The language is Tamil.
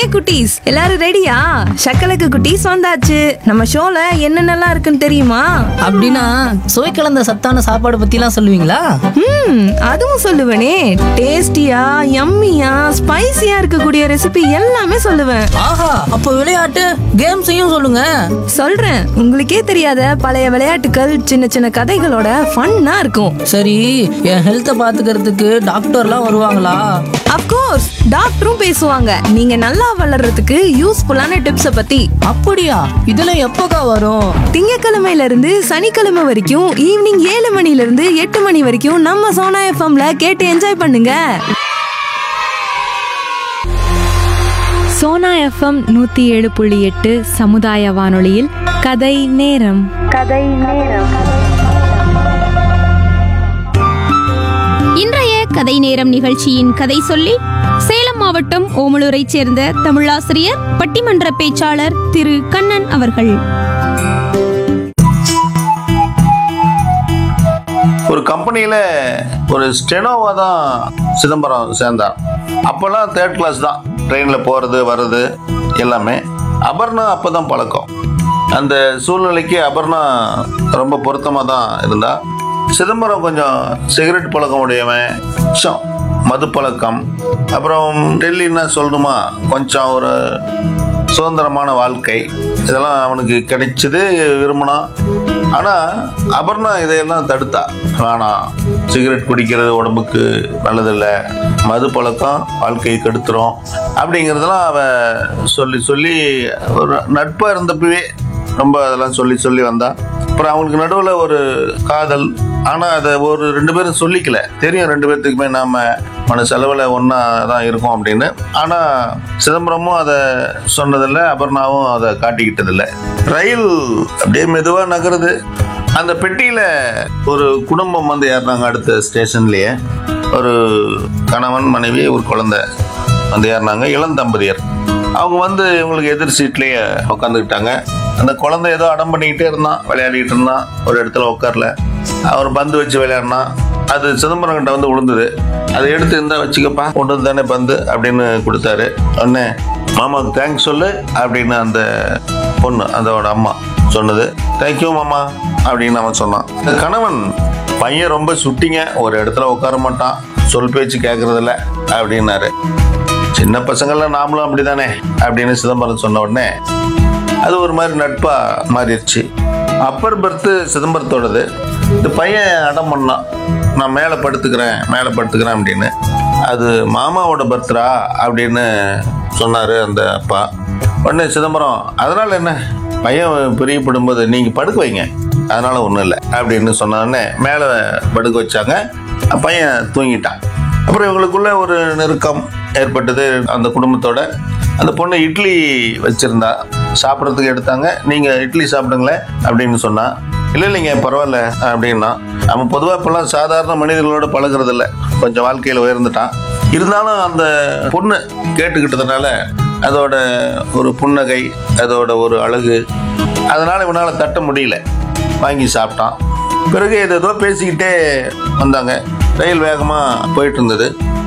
ஹாய் குட்டீஸ் எல்லாரும் ரெடியா சக்கலக்கு குட்டீஸ் வந்தாச்சு நம்ம ஷோல என்னென்னலாம் இருக்குன்னு தெரியுமா அப்படின்னா சுவை கலந்த சத்தான சாப்பாடு பத்திலாம் சொல்லுவீங்களா ம் அதுவும் சொல்லுவேனே டேஸ்டியா யம்மியா ஸ்பைசியா இருக்கக்கூடிய ரெசிபி எல்லாமே சொல்லுவேன் ஆஹா அப்போ விளையாட்டு கேம்ஸையும் சொல்லுங்க சொல்றேன் உங்களுக்கே தெரியாத பழைய விளையாட்டுகள் சின்ன சின்ன கதைகளோட ஃபன்னா இருக்கும் சரி என் ஹெல்த்தை பாத்துக்கிறதுக்கு டாக்டர்லாம் வருவாங்களா அப்கோர்ஸ் டாக்டரும் பேசுவாங்க நீங்க நல்லா வளர்றதுக்கு யூஸ்ஃபுல்லான டிப்ஸை பத்தி அப்படியா இதெல்லாம் எப்போக்கா வரும் திங்கக்கிழமையில இருந்து சனிக்கிழமை வரைக்கும் ஈவினிங் ஏழு மணில இருந்து எட்டு மணி வரைக்கும் நம்ம சோனா எஃப்எம்ல கேட்டு என்ஜாய் பண்ணுங்க சோனா எஃப்எம் நூத்தி ஏழு புள்ளி எட்டு சமுதாய வானொலியில் கதை நேரம் இன்றைய கதை நேரம் நிகழ்ச்சியின் கதை சொல்லி சேலம் மாவட்டம் ஓமலூரைச் சேர்ந்த தமிழாசிரியர் பட்டிமன்ற பேச்சாளர் திரு கண்ணன் அவர்கள் ஒரு கம்பெனியில் ஒரு ஸ்டெனோவாக தான் சிதம்பரம் சேர்ந்தான் அப்போல்லாம் தேர்ட் கிளாஸ் தான் ட்ரெயினில் போகிறது வர்றது எல்லாமே அபர்ணா அப்போ தான் பழக்கம் அந்த சூழ்நிலைக்கு அபர்ணா ரொம்ப பொருத்தமாக தான் இருந்தா சிதம்பரம் கொஞ்சம் சிகரெட் பழக்கம் உடையவன் கொஞ்சம் மது பழக்கம் அப்புறம் டெல்லின்னா சொல்லணுமா கொஞ்சம் ஒரு சுதந்திரமான வாழ்க்கை இதெல்லாம் அவனுக்கு கிடைச்சது விரும்பினான் ஆனால் அபர்ணா இதையெல்லாம் தடுத்தா வேணாம் சிகரெட் குடிக்கிறது உடம்புக்கு நல்லதில்லை மது பழக்கம் வாழ்க்கையை கெடுத்துரும் அப்படிங்கிறதெல்லாம் அவ சொல்லி சொல்லி ஒரு நட்பாக இருந்தப்பவே ரொம்ப அதெல்லாம் சொல்லி சொல்லி வந்தா அப்புறம் அவங்களுக்கு நடுவில் ஒரு காதல் ஆனால் அதை ஒரு ரெண்டு பேரும் சொல்லிக்கல தெரியும் ரெண்டு பேர்த்துக்குமே நாம மன செலவில் ஒன்றா தான் இருக்கோம் அப்படின்னு ஆனால் சிதம்பரமும் அதை சொன்னதில்லை அபர்ணாவும் அதை காட்டிக்கிட்டதில்லை ரயில் அப்படியே மெதுவாக நகருது அந்த பெட்டியில் ஒரு குடும்பம் வந்து ஏறினாங்க அடுத்த ஸ்டேஷன்லேயே ஒரு கணவன் மனைவி ஒரு குழந்தை வந்து ஏறினாங்க இளம் தம்பதியர் அவங்க வந்து இவங்களுக்கு எதிர் சீட்லேயே உட்காந்துக்கிட்டாங்க அந்த குழந்தை ஏதோ அடம் பண்ணிக்கிட்டே இருந்தான் விளையாடிக்கிட்டு இருந்தான் ஒரு இடத்துல உட்காரல அவர் பந்து வச்சு விளையாடினான் அது சிதம்பரம் கிட்ட வந்து விழுந்தது அதை எடுத்து இருந்தா வச்சுக்கப்பா கொண்டு வந்து தானே பந்து அப்படின்னு கொடுத்தாரு உடனே மாமாவுக்கு தேங்க்ஸ் சொல்லு அப்படின்னு அந்த பொண்ணு அதோட அம்மா சொன்னது தேங்க்யூ மாமா அப்படின்னு அவன் சொன்னான் இந்த கணவன் பையன் ரொம்ப சுட்டிங்க ஒரு இடத்துல உட்கார மாட்டான் சொல் பேச்சு கேட்கறதில்ல அப்படின்னாரு சின்ன பசங்கள்லாம் நாமளும் அப்படிதானே அப்படின்னு சிதம்பரம் சொன்ன உடனே அது ஒரு மாதிரி நட்பா மாறிடுச்சு அப்பர் பர்த்து சிதம்பரத்தோடது இந்த பையன் அடம் பண்ணான் நான் மேலே படுத்துக்கிறேன் மேலே படுத்துக்கிறேன் அப்படின்னு அது மாமாவோட பர்த்ரா அப்படின்னு சொன்னார் அந்த அப்பா உடனே சிதம்பரம் அதனால் என்ன பையன் பிரியப்படும்போது நீங்கள் படுக்க வைங்க அதனால் ஒன்றும் இல்லை அப்படின்னு சொன்ன உடனே மேலே படுக்க வச்சாங்க பையன் தூங்கிட்டான் அப்புறம் இவங்களுக்குள்ள ஒரு நெருக்கம் ஏற்பட்டது அந்த குடும்பத்தோட அந்த பொண்ணு இட்லி வச்சிருந்தா சாப்பிட்றதுக்கு எடுத்தாங்க நீங்கள் இட்லி சாப்பிடுங்களேன் அப்படின்னு சொன்னா இல்லை இல்லைங்க பரவாயில்ல அப்படின்னா அவன் பொதுவாக இப்போல்லாம் சாதாரண மனிதர்களோட பழகுறது இல்ல கொஞ்சம் வாழ்க்கையில் உயர்ந்துட்டான் இருந்தாலும் அந்த பொண்ணு கேட்டுக்கிட்டதுனால அதோட ஒரு புன்னகை அதோட ஒரு அழகு அதனால இவனால் தட்ட முடியல வாங்கி சாப்பிட்டான் பிறகு ஏதோ பேசிக்கிட்டே வந்தாங்க ரயில் வேகமாக போயிட்டு இருந்தது